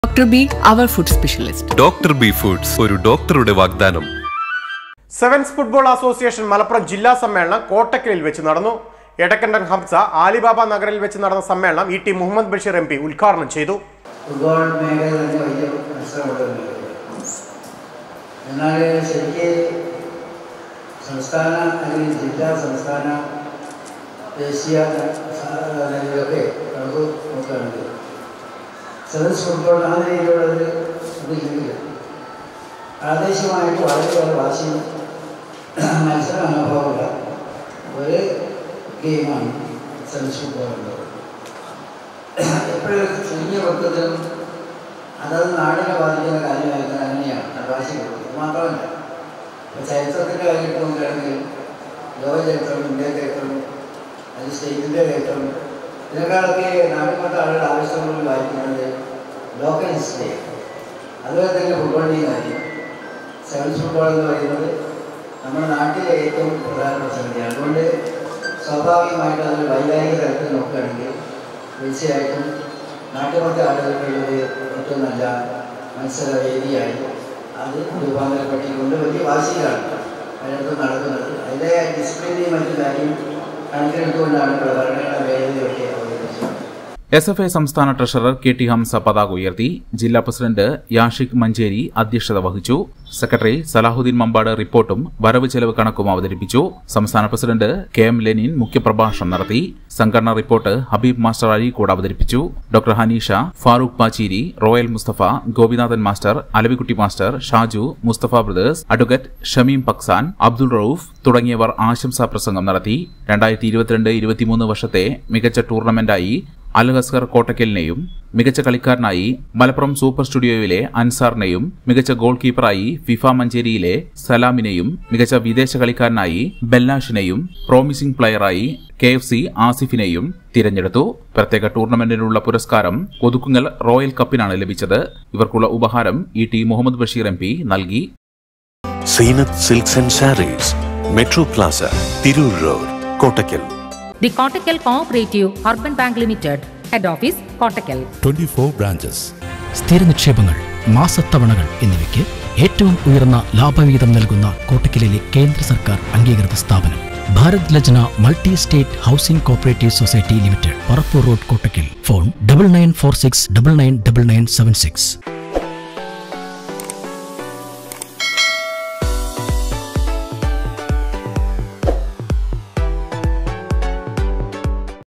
Dr. B, our food specialist. Doctor B foods ഒരു ഡോക്ടറുടെ വാഗ്ദാനം സെവൻസ് ഫുട്ബോൾ അസോസിയേഷൻ മലപ്പുറം ജില്ലാ സമ്മേളനം കോട്ടക്കലിൽ വെച്ച് നടന്നു എടക്കണ്ടൻ ഹംസ ആലിബാബ നഗറിൽ വെച്ച് നടന്ന സമ്മേളനം E T Muhammad Basheer M P ഉദ്ഘാടനം ചെയ്തു ഫുട്ബോൾ മേഖല തന്നെ വലിയ മത്സരമുള്ള ഒരു മേഖലയാണ് എന്നാൽ ശരിക്ക് സംസ്ഥാന അല്ലെങ്കിൽ ജില്ലാ സംസ്ഥാന ദേശീയ സ- നിലയിലൊക്കെ നമുക്ക് നോക്കുകയാണെങ്കിൽ സെവൻസ് ഫുട്ബോൾ ആ നിലയിലുള്ളത് ഇതില്ലെങ്കിൽ പ്രാദേശികമായിട്ട് വളരെയേറെ വാശിയും മത്സര മനോഭാവമുള്ള ഒരു ഗെയിമാണ് സെവൻസ് ഫുട്ബോൾ എന്നുള്ളത് എപ്പോഴും ചുരുങ്ങിയ വൃത്തത്തിലും അതത് നാടിനെ ബാധിക്കുന്ന കാര്യമായിട്ട് അങ്ങനെയാണ് പ്രകാശി കൊടുക്കുന്നത് മാത്രമല്ല ഇപ്പോൾ ചരിത്രത്തിൻ്റെ കാര്യം എടുത്ത് നോക്കുകയാണെങ്കിൽ ലോക ചരിത്രം ഇന്ത്യ ചരിത്രം അല്ലെങ്കിൽ സ്റ്റേറ്റിൻ്റെ ചരിത്രം ഇതിനേക്കാളൊക്കെ നാട്ടിൽപ്പെട്ട ആളുകൾ ആവശ്യങ്ങളിൽ വായിക്കുന്നത് ലോക്കൽ ഹിസ്റ്ററി അതുപോലെ തന്നെ ഫുട്ബോളിൻ്റെയും കാര്യം സെവൻസ് ഫുട്ബോൾ എന്ന് പറയുന്നത് നമ്മുടെ നാട്ടിലെ ഏറ്റവും പ്രധാനപ്പെട്ട സംഗതിയാണ് അതുകൊണ്ട് സ്വാഭാവികമായിട്ട് അതിന് വൈകാരിക തലത്തിൽ നോക്കുകയാണെങ്കിൽ തീർച്ചയായിട്ടും നാട്ടുപുറത്തെ ആളുകൾക്കുള്ളത് ഏറ്റവും നല്ല മത്സരവേദിയായി അത് രൂപാന്തരപ്പെട്ടിക്കൊണ്ട് വലിയ വാശിയിലാണ് അതിനകത്ത് നടക്കുന്നത് അതിൻ്റെ ഡിസിപ്ലിനെയും മറ്റു കാര്യം കണക്കിലെടുത്തുകൊണ്ടാണ് ഇവിടെ ഭരണഘടന വേദിയൊക്കെ അവതരിപ്പിച്ചത് എസ് എഫ് ഐ സംസ്ഥാന ട്രഷറർ കെ ടി ഹംസ പതാക ഉയർത്തി ജില്ലാ പ്രസിഡന്റ് യാഷിഖ് മഞ്ചേരി അധ്യക്ഷത വഹിച്ചു സെക്രട്ടറി സലാഹുദ്ദീൻ മമ്പാട് റിപ്പോർട്ടും വരവ് ചെലവ് കണക്കും അവതരിപ്പിച്ചു സംസ്ഥാന പ്രസിഡന്റ് കെ എം ലെനിൻ മുഖ്യപ്രഭാഷണം നടത്തി സംഘടനാ റിപ്പോർട്ട് ഹബീബ് മാസ്റ്റർ അഴീക്കോട് അവതരിപ്പിച്ചു doctor Hanisha Farooq Pacheri royal Mustafa Gopinathan master Alavikutty master Shaju Mustafa brothers advocate Shameem Paksan Abdul Rauf തുടങ്ങിയവർ ആശംസാ പ്രസംഗം നടത്തി രണ്ടായിരത്തി ഇരുപത്തിരണ്ട് ഇരുപത്തിമൂന്ന് വർഷത്തെ മികച്ച ടൂർണമെന്റായി അൽ ഹസ്കർ കോട്ടക്കലിനെയും മികച്ച കളിക്കാരനായി മലപ്പുറം സൂപ്പർ സ്റ്റുഡിയോയിലെ അൻസാറിനെയും മികച്ച ഗോൾ കീപ്പറായി ഫിഫ മഞ്ചേരിയിലെ സലാമിനെയും മികച്ച വിദേശ കളിക്കാരനായി ബെല്ലാഷിനെയും പ്രോമിസിംഗ് പ്ലെയറായി കെ എഫ് സി ആസിഫിനെയും തിരഞ്ഞെടുത്തു പ്രത്യേക ടൂർണമെന്റിനുള്ള പുരസ്കാരം ഒതുക്കുങ്ങൽ റോയൽ കപ്പിനാണ് ലഭിച്ചത് ഇവർക്കുള്ള ഉപഹാരം E T Muhammad Basheer M P നൽകി Zeenath silks and sarees metro plaza Tirur road Kottakkal The Kottakkal Cooperative Urban Bank Limited, Head Office, Kottakkal. 24 branches. സ്ഥിര നിക്ഷേപങ്ങൾ മാസത്തവണകൾ എന്നിവയ്ക്ക് ഏറ്റവും ഉയർന്ന ലാഭവിഹിതം നൽകുന്ന കോട്ടക്കലിലെ കേന്ദ്ര സർക്കാർ അംഗീകൃത സ്ഥാപനം Bharat Lajna multi state housing cooperative society limited Parappur road Kottakkal phone double nine four six double nine double nine seven six